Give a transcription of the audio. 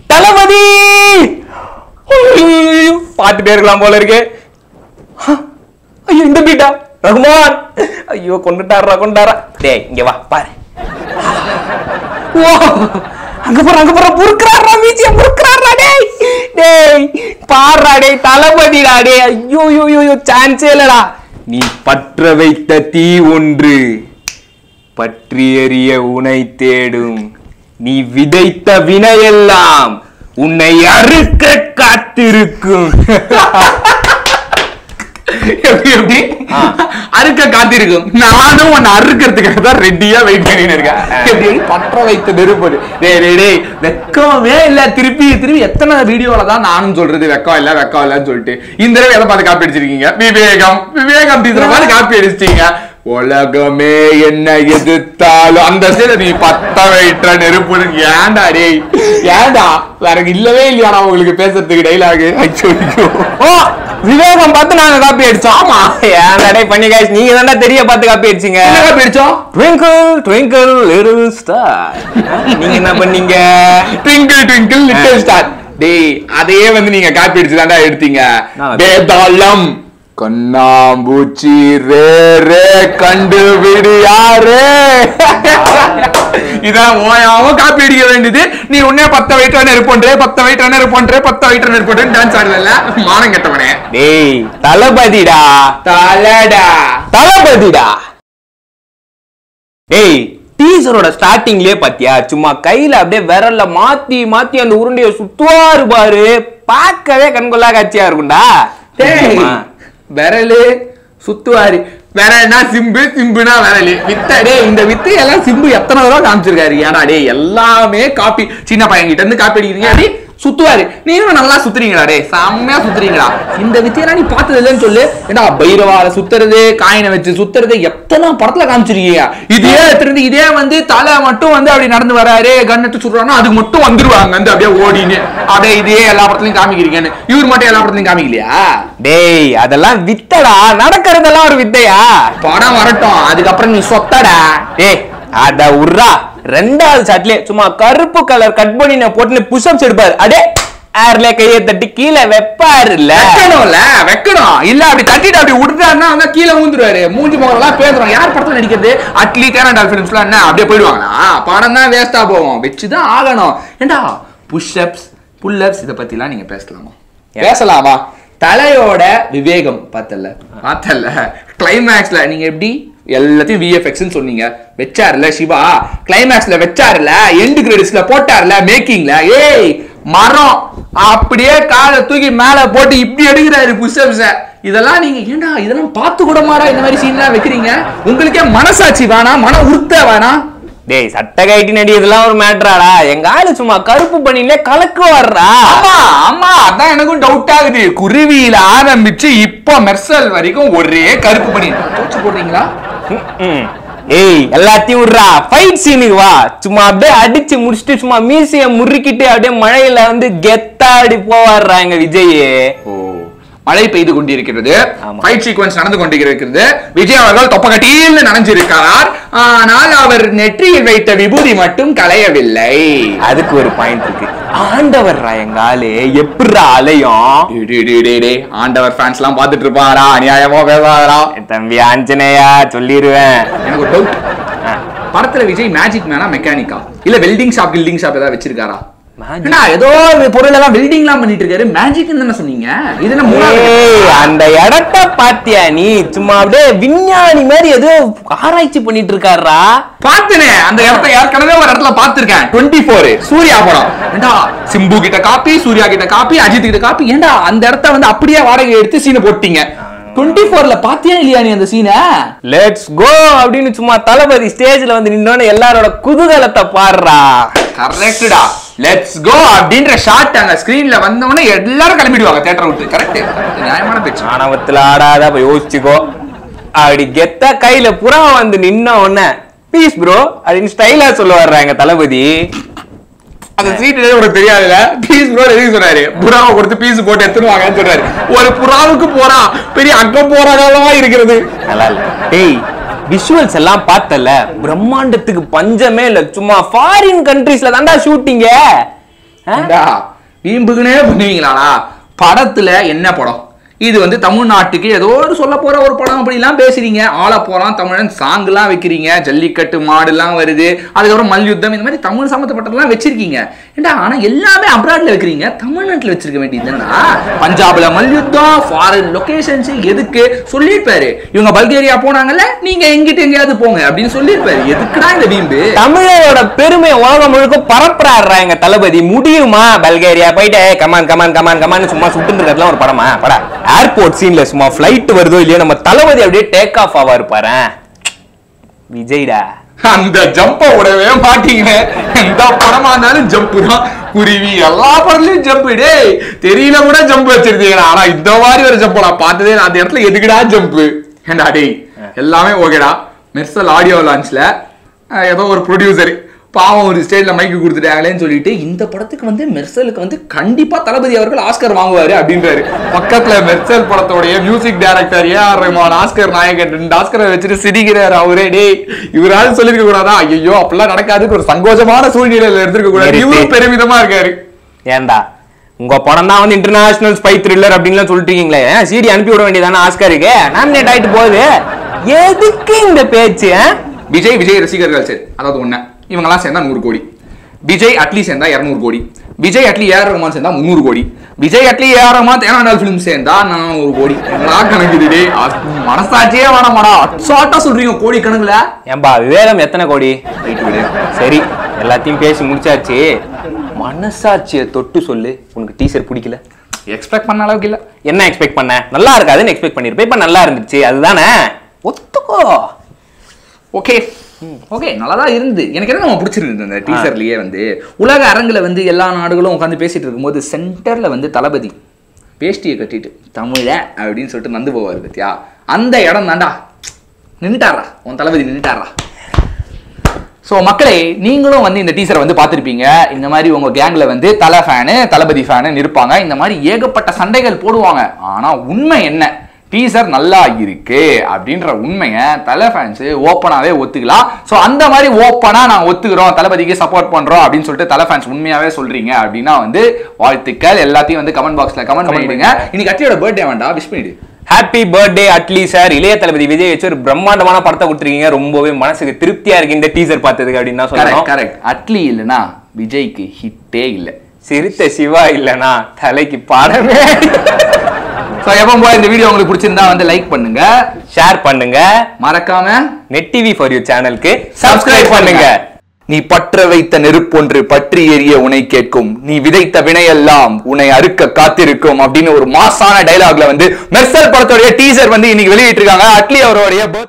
தளபதி ஐயோ, பாத்துட்டே இருக்கலாம் போல இருக்கு ஹ, ஐயோ இந்த பீட்டா ரகுமான் ஐயோ கொண்டுட்டாரா கொண்டாரா டேய் இங்க வா பாரு ஓ அங்க போற அங்க போற முறுக்குறாரா மீச்சிய முறுக்குறாரா டேய் டேய் பாருடா டேய் தளபதிடா டேய் ஐயோ ஐயோ ஐயோ சான்ஸே இல்லடா நீ பற்ற வைத்த தீ ஒன்று பற்றி எறிய உனை தேடும் நீ விதைத்த வினையெல்லாம் உன்னை அறுக்க காத்திருக்கும் எப்படி எப்படி அறுக்க காத்திருக்கும் நானும் உன்னை அறுக்கிறதுக்காக தான் ரெடியா வெயிட் பண்ணிட்டு இருக்கேன் எப்படி எப்படி பற்ற வைத்த நெருப்பது டேய் டேய் டேய் வெக்கமே இல்ல திருப்பி திருப்பி எத்தனை வீடியோல தான் நானும் சொல்றது வெக்கம் இல்ல வெக்கம் இல்லன்னு சொல்லிட்டு இந்த தடவை எதை பார்த்து காப்பி அடிச்சிருக்கீங்க விவேகம் விவேகம் டீச்சர் மாதிரி காப்பி அடிச்சிட்டீங்க உலகமே என்ன எதிர்த்தாலும் அந்த சைடு நீ பத்த வைற்ற நெருப்புன்னு ஏன்டா டேய் ஏன்டா வேற இல்லவே இல்லையாடா உங்களுக்கு பேசுறதுக்கு டைலாக் ஐயோ ஐயோ ஓ விவேகம் பார்த்து நாங்க காப்பி அடிச்சோம் ஆமா ஏன் நடை பண்ணி guys நீங்க தானே தெரிய பார்த்து காப்பி அடிச்சீங்க என்ன காப்பி அடிச்சோம் ட்விங்கிள் ட்விங்கிள் லிட்டில் ஸ்டார் நீங்க என்ன பண்ணீங்க ட்விங்கிள் ட்விங்கிள் லிட்டில் ஸ்டார் டேய் அதையே வந்து நீங்க காப்பி அடிச்சு தான்டா எடுத்தீங்க நான் வேதாளம் கண்ணாம்பூச்சி ரே ரே கண்டுபிடி யாரு இதான் ஓயாம காப்பி அடிக்க வேண்டியது நீ உன்னே பத்த வயிற்று நெருப்பொன்றே பத்த வயிற்று நெருப்பொன்றே பத்த வயிற்று நெருப்பொன்றே டான்ஸ் ஆடல மானம் கெட்டவனே டேய் தளபதிடா தலடா தளபதிடா டேய் டீசரோட ஸ்டார்டிங்லயே பாத்தியா சும்மா கையில அப்படியே விரல்ல மாத்தி மாத்தி அந்த உருண்டைய சுத்துவாரு பாரு பார்க்கவே கண்கொள்ளா காட்சியா இருக்கும்டா டேய் ஆமா. விரலு சுத்துவாரு விரல்னா சிம்பு சிம்புனா விரலு வித்த டேய் இந்த வித்து எல்லாம் சிம்பு எத்தனை தடவை காமிச்சிருக்காரு ஏன்னா டேய் எல்லாமே காப்பி சின்ன பையன் கிட்ட இருந்து காப்பி அடிக்கிறீங்க அப்படி சுத்துவாரு நீங்களும் நல்லா சுத்துறீங்களா டேய் செம்மையா சுத்துறீங்களா இந்த வித்தியெல்லாம் நீ பார்த்தது இல்லைன்னு சொல்லு ஏண்டா பைரவால சுத்துறது காயினை வச்சு சுத்துறது எத்தனை படத்துல காமிச்சிருக்கீங்க இதே எடுத்துட்டு இதே வந்து தலை மட்டும் வந்து அப்படி நடந்து வராரு கன் எடுத்து சுடுறாங்கன்னா அதுக்கு மட்டும் வந்துருவாங்க வந்து அப்படியே ஓடின்னு அப்படியே இதே எல்லா படத்துலயும் காமிக்கிறீங்கன்னு இவர் மட்டும் எல்லா படத்துலயும் காமிக்கலையா டேய் அதெல்லாம் வித்தடா நடக்கிறதெல்லாம் ஒரு வித்தையா படம் வரட்டும் அதுக்கப்புறம் நீ சொத்தடா டேய் அத உர்ரா ரெண்டாவது சாட்லயே சும்மா கருப்பு கலர் கட் பண்ணி நான் போட்டு புஷ்அப்ஸ் எடுப்பாரு அடே ஏர்ல கையை தட்டி கீழே வெப்பாரு இல்ல வைக்கணும்ல வைக்கணும் இல்ல அப்படி தட்டிட்டு அப்படி விட்டுட்டாருன்னா வந்து கீழே ஊந்துருவாரு மூஞ்சி முகரெல்லாம் பேசுறோம் யார் படத்துல நடிக்கிறது அட்லி தேனாண்டால் ஃபிலிம்ஸ்லாம் என்ன அப்படியே போயிடுவாங்களா படம் தான் வேஸ்டா போவோம் வச்சுதான் ஆகணும் ஏண்டா புஷ்அப்ஸ் புல்லப்ஸ் இத பத்திலாம் நீங்க பேசலாமா பேசலாமா தலையோட விவேகம் பார்த்தல பார்த்தல கிளைமேக்ஸ்ல நீங்க எப்படி எல்லாத்தையும் விஎஃப்எக்ஸ் சொன்னீங்க வச்சாருல சிவா கிளைமேக்ஸ்ல வச்சாருல எண்டு கிரெடிட்ஸ்ல போட்டாருல மேக்கிங்ல ஏய் மரம் அப்படியே காலை தூக்கி மேல போட்டு இப்படி எடுக்கிறாரு புஷ்அப்ஸ இதெல்லாம் நீங்க ஏண்டா இதெல்லாம் பார்த்து கூட மாடா இந்த மாதிரி சீன்லாம் வைக்கிறீங்க உங்களுக்கே மனசாட்சி வேணாம் மன உறுத்த வேணாம் டேய் சட்டை கைட்டி நடிக்கிறதுலாம் ஒரு மேட்ராடா எங்க ஆளு சும்மா கருப்பு பண்ணிலே கலக்கு வர்றா ஆமா ஆமா அதான் எனக்கும் டவுட் ஆகுது குருவியில ஆரம்பிச்சு இப்போ மெர்சல் வரைக்கும் ஒரே கருப்பு பண்ணி தோச்சு போடுறீங்களா ம்ம். ஏய் எல்லாத்தையும் விட்றா ஃபைட் சீனுக்கு வா சும்மா அப்படியே அடிச்சு முடிச்சுட்டு சும்மா மீசைய முறுக்கிட்டு அப்படியே மழையில வந்து கெத்தாடி போவாடுறா எங்க விஜய் ஓ மழை பெய்து கொண்டிருக்கிறது ஆமா. ஃபைட் சீக்வன்ஸ் நடந்து கொண்டிருக்கிறது விஜய் அவர்கள் தொப்பகட்டியில் நனைஞ்சிருக்கிறார் ஆனால் அவர் நெற்றியில் வைத்த விபூதி மட்டும் களையவில்லை அதுக்கு ஒரு பாயிண்ட் இருக்கு ஆண்டவர்ரா எங்க ஆளு எப்படிரா அலையும் டேய், டேய், டேய், டேய், டேய். ஆண்டவர் ஃபேன்ஸ் எல்லாம் பாத்துட்டு இருப்பாரா அநியாயமா பேசாதரா தம்பி ஆஞ்சநேயா சொல்லிடுவேன் எனக்கு ஒரு டவுட் படத்துல விஜய் மேஜிக் மேனா மெக்கானிக்கா இல்ல வெல்டிங் ஷாப் கில்டிங் ஷாப் ஏதாவது வச்சிருக்காரா Magic? என்ன ஏதோ ஒரு பொருள் எல்லாம் வெல்டிங் எல்லாம் பண்ணிட்டு இருக்காரு மேஜிக் தானே சொன்னீங்க இது என்ன மூணாவது ஏய், அந்த இடத்த பாத்தியா நீ சும்மா அப்படியே விஞ்ஞானி மாதிரி ஏதோ ஆராய்ச்சி பண்ணிட்டு இருக்காருடா பார்த்தனே அந்த இடத்த ஏற்கனவே ஒரு இடத்துல பார்த்திருக்கேன் 24 ஃபோர் சூர்யா படம் ஏண்டா சிம்பு கிட்ட காப்பி சூர்யா கிட்ட காப்பி அஜித் கிட்ட காப்பி ஏண்டா அந்த இடத்த வந்து அப்படியே வாடகை எடுத்து சீனை போட்டீங்க 24 ஃபோர்ல பாத்தியா இல்லையா நீ அந்த சீனை லெட்ஸ் கோ அப்படின்னு சும்மா தளபதி ஸ்டேஜ்ல வந்து நின்னோன்னு எல்லாரோட குதூகலத்தை பாடுறா கரெக்டா லெட்ஸ் கோ அப்படின்ற ஷாட் அங்க ஸ்கிரீன்ல வந்தவொடனே எல்லாரும் கிளம்பிடுவாங்க தியேட்டர் விட்டு கரெக்ட் நியாயமான பேச்சு ஆணவத்துல ஆடாத அப்ப யோசிச்சுக்கோ அப்படி கெத்தா கையில புறா வந்து நின்ன உடனே பீஸ் ப்ரோ அப்படின்னு ஸ்டைலா சொல்ல வர்றாங்க தளபதி அந்த சீட் உனக்கு தெரியாதுல பீஸ் ப்ரோ எதுக்கு சொன்னாரு புறாவை கொடுத்து பீஸ் போட்டு எடுத்துருவாங்கன்னு சொல்றாரு ஒரு புறாவுக்கு போறா பெரிய அக்கம் போற காலமா இருக்கிறது நல்லா இல்ல டேய் விஷுவல்ஸ் எல்லாம் பார்த்தல பிரம்மாண்டத்துக்கு பஞ்சமே இல்ல சும்மா ஃபாரின் கண்ட்ரீஸ்ல தான்டா ஷூட்டிங்க ஏண்டா, வீம்புக்குனே பண்ணுவீங்களாடா படத்துல என்ன படம் இது வந்து தமிழ்நாட்டுக்கு ஏதோ ஒரு சொல்ல போற ஒரு படம் அப்படிலாம் பேசுறீங்க ஆள போறான் தமிழன் சாங்லாம் வைக்கிறீங்க ஜல்லிக்கட்டு மாடுலாம் வருது அதுக்கப்புறம் மல்யுத்தம் இந்த மாதிரி தமிழ் சம்மந்தப்பட்டதெல்லாம் வச்சிருக்கீங்க ஏண்டா ஆனா எல்லாமே அப்ராட்ல வைக்கிறீங்க தமிழ்நாட்டுல வச்சிருக்க வேண்டியது பஞ்சாப்ல மல்யுத்தம் ஃபாரின் லொகேஷன்ஸ் எதுக்கு சொல்லியிருப்பாரு இவங்க பல்கேரியா போனாங்கல்ல நீங்க எங்கிட்ட எங்கேயாவது போங்க அப்படின்னு சொல்லியிருப்பாரு எதுக்குடா இந்த வீம்பு தமிழரோட பெருமை உலகம் முழுக்க பரப்புறாருடா எங்க தளபதி முடியுமா பல்கேரியா போயிட்டு கமான் கமான் கமான் கமான் சும்மா சுட்டு இருக்கிறதுலாம் ஒரு படமா படா ஏர்போர்ட் சீன்ல சும்மா ஃபிளைட் வருதோ இல்லையோ நம்ம தளபதி அப்படியே டேக் ஆஃப் ஆவாரு பாரு விஜய்டா அந்த ஜம்ப விடவே மாட்டீங்க எந்த படமா இருந்தாலும் ஜம்ப் தான் குருவி எல்லா படத்துலயும் ஜம்ப் டேய் தெரியல கூட ஜம்ப் வச்சிருந்தீங்க ஆனா இந்த மாதிரி ஒரு ஜம்ப் நான் பார்த்ததே இல்ல. அந்த இடத்துல எதுக்குடா ஜம்ப் ஏண்டா டேய் எல்லாமே ஓகேடா மெர்சல் ஆடியோ லான்ச்ல ஏதோ ஒரு ப்ரொடியூசர் பாவம் ஒரு ஸ்டேஜ்ல மைக்கு கொடுத்துட்டாங்களேன்னு சொல்லிட்டு இந்த படத்துக்கு வந்து மெர்சலுக்கு வந்து கண்டிப்பா தளபதி அவர்கள் ஆஸ்கர் வாங்குவாரு அப்படின்றாரு பக்கத்துல மெர்சல் படத்தோடைய music director A R Rahman Oscar நாயகன் ரெண்டு ஆஸ்கரை வச்சுட்டு சிரிக்கிறாரு அவரே டேய் இவரால் சொல்லிருக்க கூடாதா ஐயோ அப்படிலாம் நடக்காதுன்னு ஒரு சங்கோஜமான சூழ்நிலையில இருந்திருக்க கூடாது நிறுத்து. இவரும் பெருமிதமா இருக்காரு ஏன்டா உங்க படம் தான் வந்து இன்டர்நேஷனல் ஸ்பை த்ரில்லர் அப்படின்லாம் சொல்லிட்டீங்களே சிடி அனுப்பி விட வேண்டியதானே ஆஸ்கருக்கு நாமினேட் ஆயிட்டு போகுது எதுக்கு இந்த பேச்சு ஆ? விஜய் விஜய் ரசிகர்கள் சரி அதாவது ஒண்ணு இவங்கெல்லாம் சேர்ந்தா நூறு கோடி விஜய் அட்லி சேர்ந்தா இரநூறு கோடி விஜய் அட்லி ஏஆர் ரஹ்மான் சேர்ந்தா முந்நூறு கோடி விஜய் அட்லி ஏஆர் ரஹ்மான் தேனாண்டால் ஃபிலிம் சேர்ந்தா நானூறு கோடி என்னடா கணக்கு இது டேய்? அ- மனசாட்சியே வேணாமாடா அச்சாட்டா சொல்றீங்க கோடி கணக்குல ஏன்பா விவேகம் எத்தனை கோடி ரைட் விடு சரி எல்லாத்தையும் பேசி முடிச்சாச்சு மனசாட்சியை தொட்டு சொல்லு உனக்கு டீசர் பிடிக்கல எக்ஸ்பெக்ட் பண்ண அளவுக்கு இல்ல என்ன எக்ஸ்பெக்ட் பண்ண நல்லா இருக்காதுன்னு எக்ஸ்பெக்ட் பண்ணிருப்பேன் இப்ப நல்லா இருந்துச்சு அதுதானே ஒத்துக்கோ ஓகே ஓகே நல்லா தான் இருந்து எனக்கு என்ன நம்ம பிடிச்சிருந்தது அந்த டீசர்லயே வந்து உலக அரங்குல வந்து எல்லா நாடுகளும் உட்காந்து பேசிட்டு இருக்கும்போது சென்டர்ல வந்து தளபதி வேஷ்டியை கட்டிட்டு தமிழ அப்படின்னு சொல்லிட்டு நந்து போவார் பத்தியா அந்த இடம் தான்டா நின்னுட்டாரா உன் தளபதி நின்னுட்டாரா ஸோ மக்களே நீங்களும் வந்து இந்த டீசரை வந்து பார்த்துருப்பீங்க இந்த மாதிரி உங்க கேங்ல வந்து தலை ஃபேனு தளபதி ஃபேனு இருப்பாங்க இந்த மாதிரி ஏகப்பட்ட சண்டைகள் போடுவாங்க ஆனா உண்மை என்ன டீசர் நல்லா இருக்கு அப்படின்ற உண்மையை தலை ஃபேன்ஸ் ஓப்பனாவே ஒத்துக்கலாம் ஸோ அந்த மாதிரி ஓப்பனா நாங்கள் ஒத்துக்கிறோம் தளபதிக்கு சப்போர்ட் பண்றோம் அப்படின்னு சொல்லிட்டு தலை ஃபேன்ஸ் உண்மையாவே சொல்றீங்க அப்படின்னா வந்து வாழ்த்துக்கள் எல்லாத்தையும் வந்து கமெண்ட் பாக்ஸ்ல கமெண்ட் பண்ணிடுங்க இன்னைக்கு அட்டியோட பர்த்டே வேண்டாம் விஷ் பண்ணிடு ஹாப்பி பர்த்டே அட்லி சார் இளைய தளபதி விஜய் வச்சு ஒரு பிரம்மாண்டமான படத்தை கொடுத்துருக்கீங்க ரொம்பவே மனசுக்கு திருப்தியா இருக்கு இந்த டீசர் பார்த்ததுக்கு அப்படின்னு தான் கரெக்ட் சொல்லணும் கரெக்ட் அட்லி இல்லைன்னா விஜய்க்கு ஹிட்டே இல்லை சிரித்த சிவா இல்லனா தலைக்கு பாடமே ஸோ எப்போ போய் இந்த வீடியோ உங்களுக்கு பிடிச்சிருந்தா வந்து லைக் பண்ணுங்க ஷேர் பண்ணுங்க மறக்காம நெட் டிவி ஃபார் யூ சேனலுக்கு சப்ஸ்கிரைப் பண்ணுங்க நீ பற்ற வைத்த நெருப்பொன்று பற்றி எரிய உனை கேட்கும் நீ விதைத்த வினையெல்லாம் உன்னை அறுக்க காத்திருக்கும் அப்படின்னு ஒரு மாசான டைலாக்ல வந்து மெர்சல் படத்தோடைய டீசர் வந்து இன்னைக்கு வெளியிட்டு இருக்காங்க அட்லி அவருடைய birth-